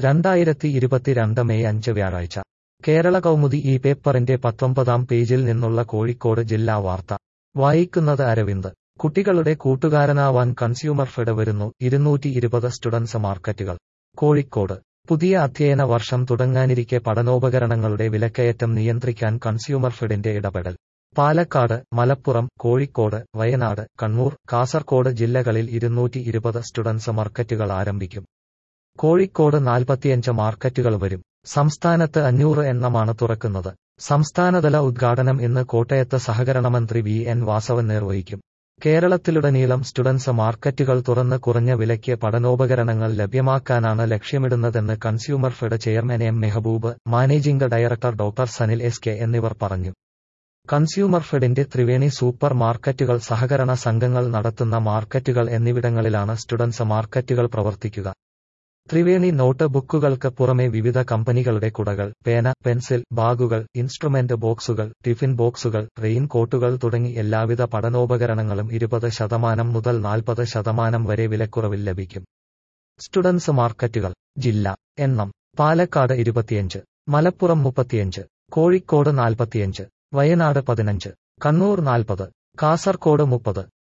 രണ്ടായിരത്തി ഇരുപത്തിരണ്ട് മെയ് അഞ്ച് വ്യാഴാഴ്ച കേരള കൗമുദി ഈ പേപ്പറിന്റെ പത്തൊമ്പതാം പേജിൽ നിന്നുള്ള കോഴിക്കോട് ജില്ലാ വാർത്ത വായിക്കുന്നത് അരവിന്ദ് കുട്ടികളുടെ കൂട്ടുകാരനാവാൻ കൺസ്യൂമർ ഫെഡ് വരുന്നു ഇരുന്നൂറ്റി ഇരുപത് സ്റ്റുഡൻസ് മാർക്കറ്റുകൾ കോഴിക്കോട് പുതിയ അധ്യയന വർഷം തുടങ്ങാനിരിക്കെ പഠനോപകരണങ്ങളുടെ വിലക്കയറ്റം നിയന്ത്രിക്കാൻ കൺസ്യൂമർ ഫെഡിന്റെ ഇടപെടൽ പാലക്കാട് മലപ്പുറം കോഴിക്കോട് വയനാട് കണ്ണൂർ കാസർകോട് ജില്ലകളിൽ ഇരുന്നൂറ്റി ഇരുപത് സ്റ്റുഡൻസ് മാർക്കറ്റുകൾ ആരംഭിക്കും കോഴിക്കോട് നാൽപ്പത്തിയഞ്ച് മാർക്കറ്റുകൾ വരും സംസ്ഥാനത്ത് അഞ്ഞൂറ് എണ്ണമാണ് തുറക്കുന്നത് സംസ്ഥാനതല ഉദ്ഘാടനം ഇന്ന് കോട്ടയത്ത് സഹകരണ മന്ത്രി വി എൻ വാസവൻ നിർവഹിക്കും കേരളത്തിലുടനീളം സ്റ്റുഡൻസ് മാർക്കറ്റുകൾ തുറന്ന് കുറഞ്ഞ വിലയ്ക്ക് പഠനോപകരണങ്ങൾ ലഭ്യമാക്കാനാണ് ലക്ഷ്യമിടുന്നതെന്ന് consumer fed chairman M Mehaboob managing director doctor Sanil S K എന്നിവർ പറഞ്ഞു കൺസ്യൂമർ ഫെഡിന്റെ ത്രിവേണി സൂപ്പർ മാർക്കറ്റുകൾ സഹകരണ സംഘങ്ങൾ നടത്തുന്ന മാർക്കറ്റുകൾ എന്നിവിടങ്ങളിലാണ് സ്റ്റുഡൻസ് മാർക്കറ്റുകൾ പ്രവർത്തിക്കുക ത്രിവേണി നോട്ട് ബുക്കുകൾക്ക് പുറമെ വിവിധ കമ്പനികളുടെ കുടകൾ പേന പെൻസിൽ ബാഗുകൾ ഇൻസ്ട്രുമെന്റ് ബോക്സുകൾ ടിഫിൻ ബോക്സുകൾ റെയിൻ കോട്ടുകൾ തുടങ്ങി എല്ലാവിധ പഠനോപകരണങ്ങളും ഇരുപത് ശതമാനം മുതൽ നാൽപ്പത് ശതമാനം വരെ വിലക്കുറവിൽ ലഭിക്കും സ്റ്റുഡൻസ് മാർക്കറ്റുകൾ ജില്ല എണ്ണം പാലക്കാട് ഇരുപത്തിയഞ്ച് മലപ്പുറം മുപ്പത്തിയഞ്ച് കോഴിക്കോട് നാൽപ്പത്തിയഞ്ച് വയനാട് പതിനഞ്ച് കണ്ണൂർ നാൽപ്പത് കാസർകോട് മുപ്പത്